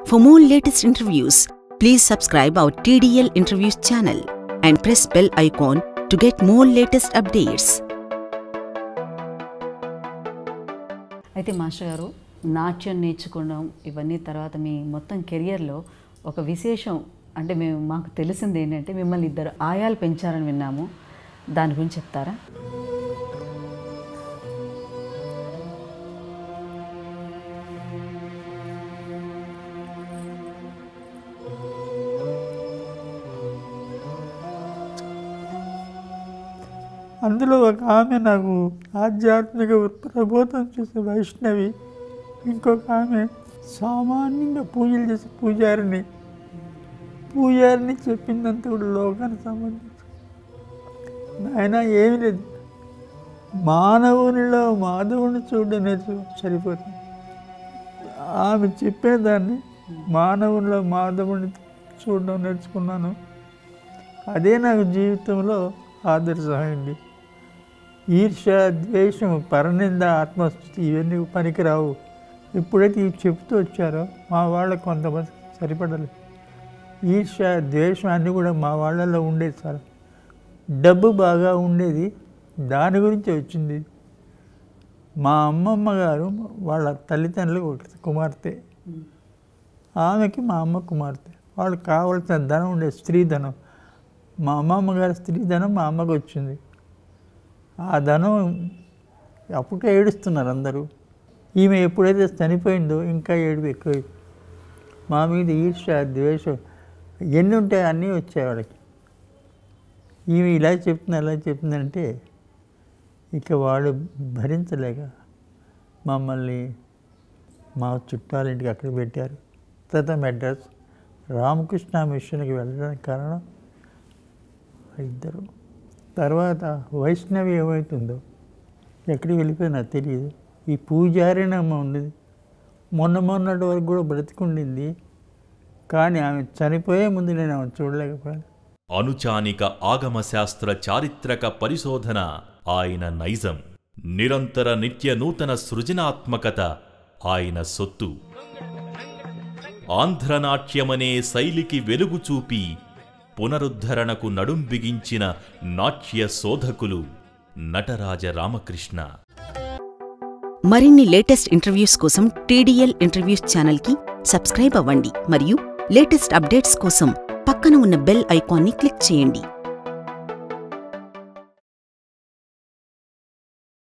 For more latest interviews, please subscribe our TDL Interviews channel and press bell icon to get more latest updates. అయితే master గారు నాట్యం నేర్చుకోవడం ఇవన్నీ తర్వాత మీ మొత్తం కెరియర్లో ఒక విశేషం అంటే మేము మాకు తెలిసింది ఏంటంటే మిమ్మల్ని ఇద్దరు ఆయాలు పెంచారని విన్నాము దాని గురించి చెప్తారా అందులో ఒక ఆమె నాకు ఆధ్యాత్మిక ప్రబోధం చేసే వైష్ణవి ఇంకొక ఆమె సామాన్యంగా పూజలు చేసే పూజారిని పూజారిని చెప్పిందంతా కూడా లోకానికి సంబంధించి ఆయన ఏమీ లేదు మానవునిలో మాధవుని చూడడం నేర్చు సరిపోతుంది ఆమె చెప్పేదాన్ని మానవునిలో మాధవుని చూడడం నేర్చుకున్నాను అదే నాకు జీవితంలో ఆదర్శమైంది ఈర్ష్య ద్వేషం పరనింద ఆత్మస్థుతి ఇవన్నీ పనికిరావు ఎప్పుడైతే ఇవి చెప్తూ వచ్చారో మా వాళ్ళకి కొంతమంది సరిపడలేదు ఈర్ష్య ద్వేషం అన్నీ కూడా మా వాళ్ళలో ఉండేది సార్ డబ్బు బాగా ఉండేది దాని గురించి వచ్చింది మా అమ్మమ్మ గారు వాళ్ళ తల్లిదండ్రులకు ఒక కుమార్తె ఆమెకి మా అమ్మ కుమార్తె వాళ్ళకి కావాల్సిన ధనం ఉండేది స్త్రీధనం మా అమ్మమ్మ గారి స్త్రీధనం మా అమ్మకు వచ్చింది ఆ ధనం అప్పుడే ఏడుస్తున్నారు అందరూ ఈమె ఎప్పుడైతే చనిపోయిందో ఇంకా ఏడుపు ఎక్కువ మా మీద ఈర్ష్య ద్వేషం ఎన్ని ఉంటాయి అన్నీ వచ్చాయి వాళ్ళకి ఈమె ఇలా చెప్తుంది అలా చెప్తుందంటే ఇక వాడు భరించలేక మమ్మల్ని మా చుట్టాలింటికి అక్కడ పెట్టారు తర్వాత మెడ్రాస్ రామకృష్ణ మిషన్కి వెళ్ళడానికి కారణం ఇద్దరు తర్వాత వైష్ణవి ఏమవుతుందో ఎక్కడికి వెళ్ళిపోయి నాకు తెలియదు ఈ పూజారినమ్మ ఉండేది మొన్న మొన్నటి వరకు కూడా బ్రతికుండింది కానీ ఆమె చనిపోయే ముందు నేను ఆమె చూడలేకపోయాను అనుచానిక ఆగమశాస్త్ర చారిత్రక పరిశోధన ఆయన నైజం నిరంతర నిత్య నూతన సృజనాత్మకత ఆయన సొత్తు ఆంధ్రనాట్యమనే శైలికి వెలుగు చూపి పునరుద్ధరణకు నడుం బిగించిన నాట్య శోధకులు నటరాజ రామకృష్ణ మరిన్ని లేటెస్ట్ ఇంటర్వ్యూస్ కోసం టీడీఎల్ ఇంటర్వ్యూస్ ఛానల్కి సబ్స్క్రైబ్ అవ్వండి మరియు లేటెస్ట్ అప్డేట్స్ కోసం పక్కన ఉన్న బెల్ ఐకాన్ని క్లిక్ చేయండి